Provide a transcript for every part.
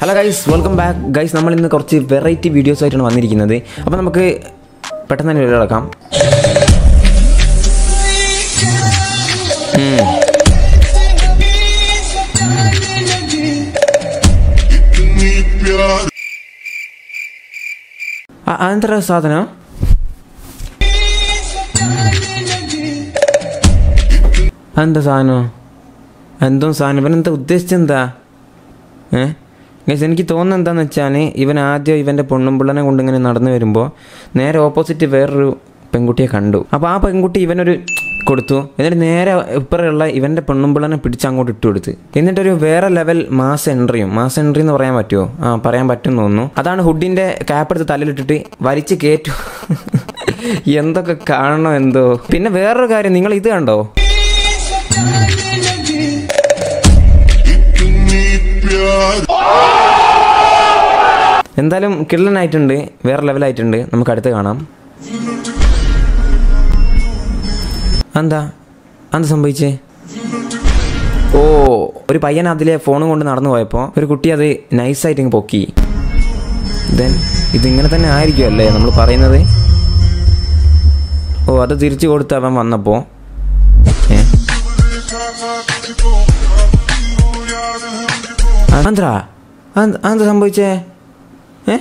Hello guys welcome back guys നമ്മൾ ഇന്ന് കുറച്ച് വെറൈറ്റി വീഡിയോസ് ആയിട്ടാണ് വന്നിരിക്കുന്നത് അപ്പോൾ നമുക്ക് പെട്ടെന്ന് തന്നെ വീഡിയോ എടുക്കാം ഉം. ആ, അതെന്താ സാധനം അതെന്താ സാധനം എന്തോ സാധനം ഇവനെന്താ ഉദ്ദേശിച്ചെന്താ ഏ ഗൈസ് എനിക്ക് തോന്നുന്നത് എന്താണെന്ന് വെച്ചാൽ ഇവൻ ആദ്യം ഇവൻ്റെ പൊണ്ണുമ്പിള്ളനെ കൊണ്ട് ഇങ്ങനെ നടന്നു വരുമ്പോൾ നേരെ ഓപ്പോസിറ്റ് വേറൊരു പെൺകുട്ടിയെ കണ്ടു അപ്പോൾ ആ പെൺകുട്ടി ഇവനൊരു കൊടുത്തു എന്നിട്ട് നേരെ ഇപ്പറയുള്ള ഇവൻ്റെ പെണ്ണുമ്പിള്ളനെ പിടിച്ച് അങ്ങോട്ട് ഇട്ട് കൊടുത്ത് എന്നിട്ടൊരു വേറെ ലെവൽ മാസ് എൻട്രിയും മാസ് എൻട്രി എന്ന് പറയാൻ പറ്റുമോ ആ പറയാൻ പറ്റും തോന്നുന്നു അതാണ് ഹുഡിൻ്റെ ക്യാപ്പ് എടുത്ത് തലയിലിട്ടിട്ട് വലിച്ച് കയറ്റു എന്തൊക്കെ കാണണം എന്തോ പിന്നെ വേറൊരു കാര്യം നിങ്ങൾ ഇത് കണ്ടോ എന്തായാലും കിള്ളനായിട്ടുണ്ട് വേറെ ലെവലായിട്ടുണ്ട് നമുക്ക് അടുത്ത് കാണാം എന്താ എന്താ സംഭവിച്ചേ ഓ ഒരു പയ്യൻ അതിലെ ഫോണും കൊണ്ട് നടന്നു പോയപ്പോൾ ഒരു കുട്ടി അത് നൈസായിട്ട് ഇങ്ങ് പൊക്കി ദെൻ ഇതിങ്ങനെ തന്നെ ആയിരിക്കും അല്ലേ നമ്മൾ പറയുന്നത് ഓ അത് തിരിച്ചു കൊടുത്ത് അവൻ വന്നപ്പോൾ ഏ ആന്ധ്ര അതെന്താ സംഭവിച്ചേ ഏ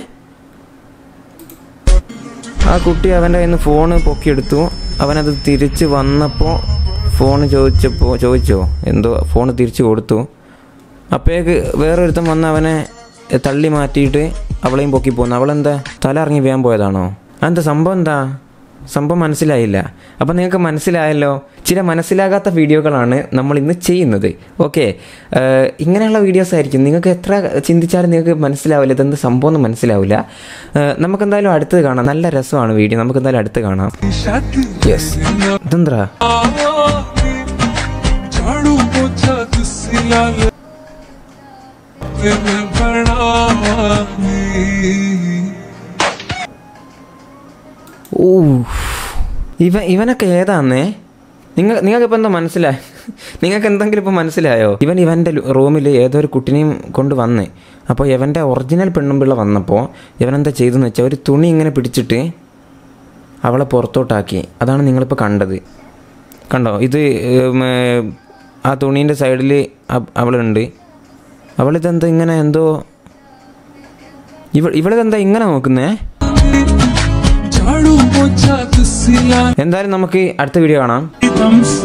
ആ കുട്ടി അവൻ്റെ കയ്യിൽ നിന്ന് ഫോണ് പൊക്കിയെടുത്തു അവനത് തിരിച്ച് വന്നപ്പോൾ ഫോൺ ചോദിച്ചപ്പോൾ ചോദിച്ചോ എന്തോ ഫോൺ തിരിച്ചു കൊടുത്തു അപ്പോഴേക്ക് വേറൊരുത്തൻ വന്ന് അവനെ തള്ളി മാറ്റിയിട്ട് അവളെയും പൊക്കി പോന്നു അവളെന്താ തല ഇറങ്ങി വീഴാൻ പോയതാണോ അതെന്താ സംഭവം എന്താ സംഭവം മനസ്സിലായില്ല അപ്പം നിങ്ങൾക്ക് മനസ്സിലായല്ലോ ചില മനസ്സിലാകാത്ത വീഡിയോകളാണ് നമ്മൾ ഇന്ന് ചെയ്യുന്നത് ഓക്കെ ഇങ്ങനെയുള്ള വീഡിയോസ് ആയിരിക്കും നിങ്ങൾക്ക് എത്ര ചിന്തിച്ചാലും നിങ്ങൾക്ക് മനസ്സിലാവില്ല ഇതെന്ത് സംഭവം എന്ന് മനസ്സിലാവില്ല ഏഹ്, നമുക്കെന്തായാലും അടുത്ത് കാണാം നല്ല രസമാണ് വീഡിയോ നമുക്കെന്തായാലും അടുത്ത് കാണാം യെസ് ഇതെന്താ झाड़ू पोछा तुसिला मैं बनावांगी ഓ ഇവ ഇവനൊക്കെ ഏതാന്നേ നിങ്ങൾ നിങ്ങൾക്കിപ്പോൾ എന്താ മനസ്സിലായി നിങ്ങൾക്ക് എന്തെങ്കിലും ഇപ്പോൾ മനസ്സിലായോ ഇവൻ ഇവൻ്റെ റൂമിൽ ഏതോ ഒരു കുട്ടിനെയും കൊണ്ട് വന്ന് അപ്പോൾ ഇവൻ്റെ ഒറിജിനൽ പെണ്ണുമ്പിള്ള വന്നപ്പോൾ ഇവനെന്താ ചെയ്തെന്ന് വെച്ചാൽ ഒരു തുണി ഇങ്ങനെ പിടിച്ചിട്ട് അവളെ പുറത്തോട്ടാക്കി അതാണ് നിങ്ങളിപ്പോൾ കണ്ടത് കണ്ടോ ഇത് ഉം, ഏ, ആ തുണീൻ്റെ സൈഡിൽ അവളുണ്ട് അവളിതെന്താ ഇങ്ങനെ എന്തോ ഇവ ഇവളിതെന്താ ഇങ്ങനെ നോക്കുന്നേ झाड़ू पोछा तुसिला എന്തായാലും നമുക്ക് അടുത്ത വീഡിയോ കാണാം दम से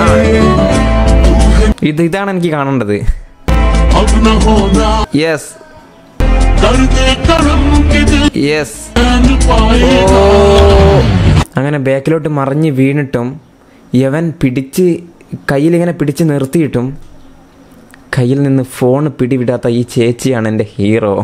ഇത് ഇതാണ് എനിക്ക് കാണേണ്ടത് अब न होना യെസ് दर्द करम के दिल യെസ് चैन पाएगा അങ്ങനെ ബാക്കിലോട്ട് മറിഞ്ഞ് വീണിട്ടും യവൻ പിടിച്ച് കയ്യിലിങ്ങനെ പിടിച്ച് നിർത്തിയിട്ടും കയ്യിൽ നിന്ന് ഫോൺ പിടിവിടാത്ത ഈ ചേച്ചിയാണ് എൻ്റെ ഹീറോ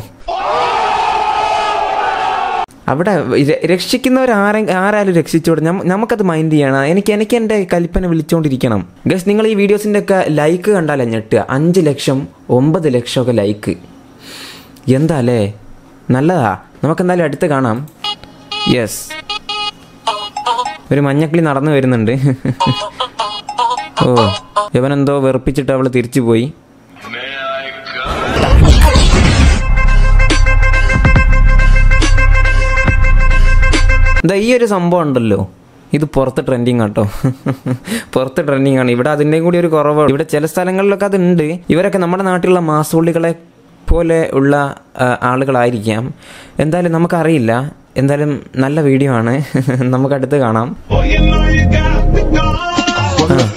അവിടെ ര- രക്ഷിക്കുന്നവർ ആരെ ആരായാലും രക്ഷിച്ചോടെ ഞമ്മ- നമുക്കത് മൈൻഡ് ചെയ്യണം എനിക്ക് എനിക്ക് എൻ്റെ കൽപ്പന വിളിച്ചുകൊണ്ടിരിക്കണം ഗസ് നിങ്ങൾ ഈ വീഡിയോസിൻ്റെ ഒക്കെ ലൈക്ക് കണ്ടാലേ ഞെട്ടുക അഞ്ച് ലക്ഷം ഒമ്പത് ലക്ഷമൊക്കെ ലൈക്ക് എന്താ അല്ലേ നല്ലതാ നമുക്കെന്തായാലും അടുത്ത് കാണാം യെസ് ഒരു മഞ്ഞക്കിളി നടന്നു വരുന്നുണ്ട് ഓ ഇവനെന്തോ വെറുപ്പിച്ചിട്ട് അവൾ തിരിച്ചു പോയി എന്താ ഈ ഒരു സംഭവം ഉണ്ടല്ലോ ഇത് പുറത്ത് ട്രെൻഡിങ് ആട്ടോ പുറത്ത് ട്രെൻഡിങ് ആണ് ഇവിടെ അതിൻ്റെയും കൂടി ഒരു കുറവ് ഇവിടെ ചില സ്ഥലങ്ങളിലൊക്കെ അതുണ്ട് ഇവരൊക്കെ നമ്മുടെ നാട്ടിലുള്ള മാസോളികളെ പോലെ ഉള്ള ആ, ആളുകളായിരിക്കാം എന്തായാലും നമുക്കറിയില്ല എന്തായാലും നല്ല വീഡിയോ ആണ് നമുക്ക് അടുത്ത് കാണാം Oh, you know you got the gone.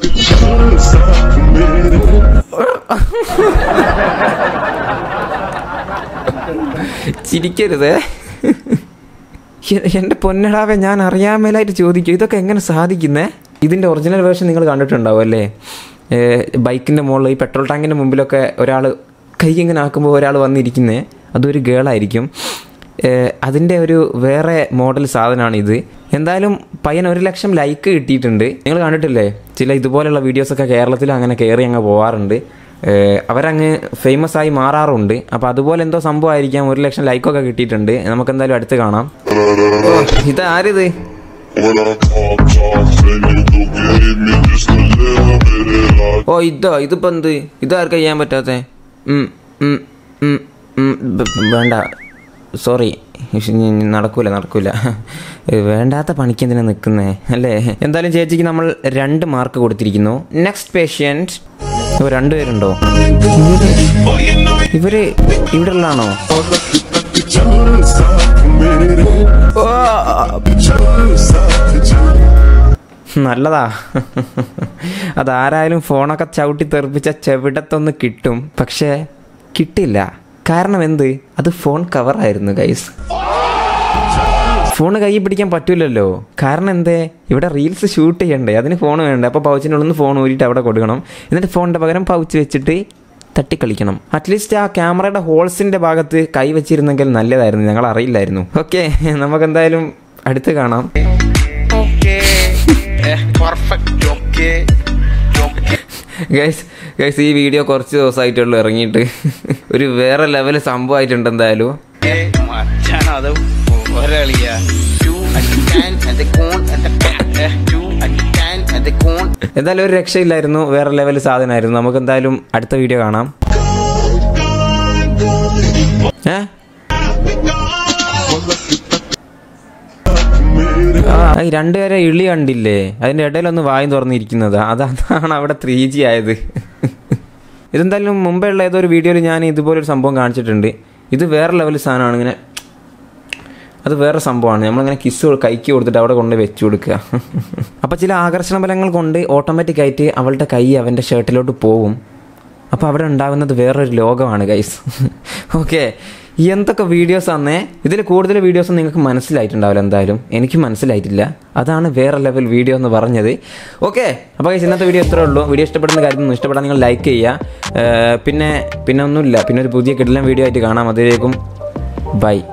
ചിരിക്കരുതേ എ- എൻ്റെ പൊന്നടാവെ ഞാൻ അറിയാൻ മേലായിട്ട് ചോദിക്കും ഇതൊക്കെ എങ്ങനെ സാധിക്കുന്നേ ഇതിൻ്റെ ഒറിജിനൽ വേർഷൻ നിങ്ങൾ കണ്ടിട്ടുണ്ടാവും അല്ലേ ബൈക്കിൻ്റെ മുകളിൽ ഈ പെട്രോൾ ടാങ്കിൻ്റെ മുമ്പിലൊക്കെ ഒരാൾ കൈ ഇങ്ങനെ ആക്കുമ്പോൾ ഒരാൾ വന്നിരിക്കുന്നേ അതൊരു ഗേളായിരിക്കും അതിൻ്റെ ഒരു വേറെ മോഡൽ സാധനമാണ് ഇത് എന്തായാലും പയ്യൻ ഒരു ലക്ഷം ലൈക്ക് കിട്ടിയിട്ടുണ്ട് നിങ്ങൾ കണ്ടിട്ടില്ലേ ചില ഇതുപോലുള്ള വീഡിയോസൊക്കെ കേരളത്തിൽ അങ്ങനെ കയറി അങ്ങ് പോവാറുണ്ട് ഏഹ് അവരങ്ങ് ഫേമസ് ആയി മാറാറുണ്ട് അപ്പോൾ അതുപോലെ എന്തോ സംഭവമായിരിക്കാം ഒരു ലക്ഷം ലൈക്കൊക്കെ കിട്ടിയിട്ടുണ്ട് നമുക്ക് എന്തായാലും അടുത്ത് കാണാം ഓ, ഇത് ആരിത് When I talk, talk, then you go give me just a little bit of love. ഓ ഇതോ ഇതിപ്പോ എന്ത് ഇതാർക്കാ ചെയ്യാൻ പറ്റാത്തെ ഉം, ഉം, ഉം. ബ- വേണ്ട സോറി നടക്കൂല നടക്കൂല ഏ, വേണ്ടാത്ത പണിക്ക് എന്തിനാ നിൽക്കുന്നേ അല്ലേ എന്തായാലും ചേച്ചിക്ക് നമ്മൾ രണ്ട് മാർക്ക് കൊടുത്തിരിക്കുന്നു നെക്സ്റ്റ് പേഷ്യൻറ്റ് രണ്ടുപേരുണ്ടോ ഇവര് ഇവിടെ ഉള്ളതാണോ നല്ലതാ അതാരായാലും ഫോണൊക്കെ ചവിട്ടി തെറിപ്പിച്ച ചെവിടത്തൊന്ന് കിട്ടും പക്ഷേ കിട്ടില്ല കാരണം എന്ത് അത് ഫോൺ കവറായിരുന്നു ഗൈസ് ഫോൺ കൈ പിടിക്കാൻ പറ്റൂലല്ലോ കാരണം എന്തേ ഇവിടെ റീൽസ് ഷൂട്ട് ചെയ്യണ്ടേ അതിന് ഫോൺ വേണ്ടേ അപ്പോൾ പൗച്ചിനുള്ളിൽ നിന്ന് ഫോൺ ഊരിയിട്ട് അവിടെ കൊടുക്കണം എന്നിട്ട് ഫോണിൻ്റെ പകരം പൗച്ച് വെച്ചിട്ട് തട്ടിക്കളിക്കണം അറ്റ്ലീസ്റ്റ് ആ ക്യാമറയുടെ ഹോൾസിൻ്റെ ഭാഗത്ത് കൈ വെച്ചിരുന്നെങ്കിൽ നല്ലതായിരുന്നു ഞങ്ങൾ അറിയില്ലായിരുന്നു ഓക്കെ നമുക്കെന്തായാലും അടുത്ത് കാണാം Okay. Eh, perfect. Okay. Okay. Guys guys ഈ വീഡിയോ കുറച്ച് ദിവസമായിട്ടുള്ളൂ ഇറങ്ങിയിട്ട് ഒരു വേറെ ലെവൽ സംഭവമായിട്ടുണ്ട് എന്തായാലും Eh, മച്ചാണ് അത് ഒരളിയാ Two and the can and the cone and the can. Eh, two and the can and the cone. എന്തായാലും ഒരു രക്ഷയില്ലായിരുന്നു വേറെ ലെവൽ സാധനമായിരുന്നു നമുക്ക് എന്തായാലും അടുത്ത വീഡിയോ കാണാം ഏ ആ ഈ രണ്ടുപേരെ ഇളി കണ്ടില്ലേ അതിന്റെ ഇടയിലൊന്ന് വായും തുറന്നിരിക്കുന്നത് അത് അതാണ് അവിടെ ത്രീ ജി ആയത് ഇതെന്തായാലും മുമ്പേ ഉള്ള ഏതോ ഒരു വീഡിയോയിൽ ഞാൻ ഇതുപോലൊരു സംഭവം കാണിച്ചിട്ടുണ്ട് ഇത് വേറെ ലെവൽ സാധനമാണ് ഇങ്ങനെ അത് വേറെ സംഭവമാണ് നമ്മളിങ്ങനെ കിസ് കൈക്ക് കൊടുത്തിട്ട് അവിടെ കൊണ്ട് വെച്ചു കൊടുക്കുക അപ്പോൾ ചില ആകർഷണ ബലങ്ങൾ കൊണ്ട് ഓട്ടോമാറ്റിക്കായിട്ട് അവളുടെ കൈ അവൻ്റെ ഷർട്ടിലോട്ട് പോകും അപ്പോൾ അവിടെ ഉണ്ടാകുന്നത് വേറൊരു ലോകമാണ് ഗൈസ് ഓക്കെ എന്തൊക്കെ വീഡിയോസ് ആന്നേ ഇതിൽ കൂടുതൽ വീഡിയോസ് നിങ്ങൾക്ക് മനസ്സിലായിട്ടുണ്ടാവില്ല എന്തായാലും എനിക്ക് മനസ്സിലായിട്ടില്ല അതാണ് വേറെ ലെവൽ വീഡിയോ എന്ന് പറഞ്ഞത് ഓക്കെ അപ്പോൾ ഗൈസ് ഇന്നത്തെ വീഡിയോ ഇത്രേ ഉള്ളൂ വീഡിയോ ഇഷ്ടപ്പെടുന്ന കാര്യം ഇഷ്ടപ്പെടാൻ നിങ്ങൾ ലൈക്ക് ചെയ്യുക ഏർ പിന്നെ പിന്നെ ഒന്നുമില്ല പിന്നെ ഒരു പുതിയ കിടലൻ വീഡിയോ ആയിട്ട് കാണാം അതിലേക്കും ബൈ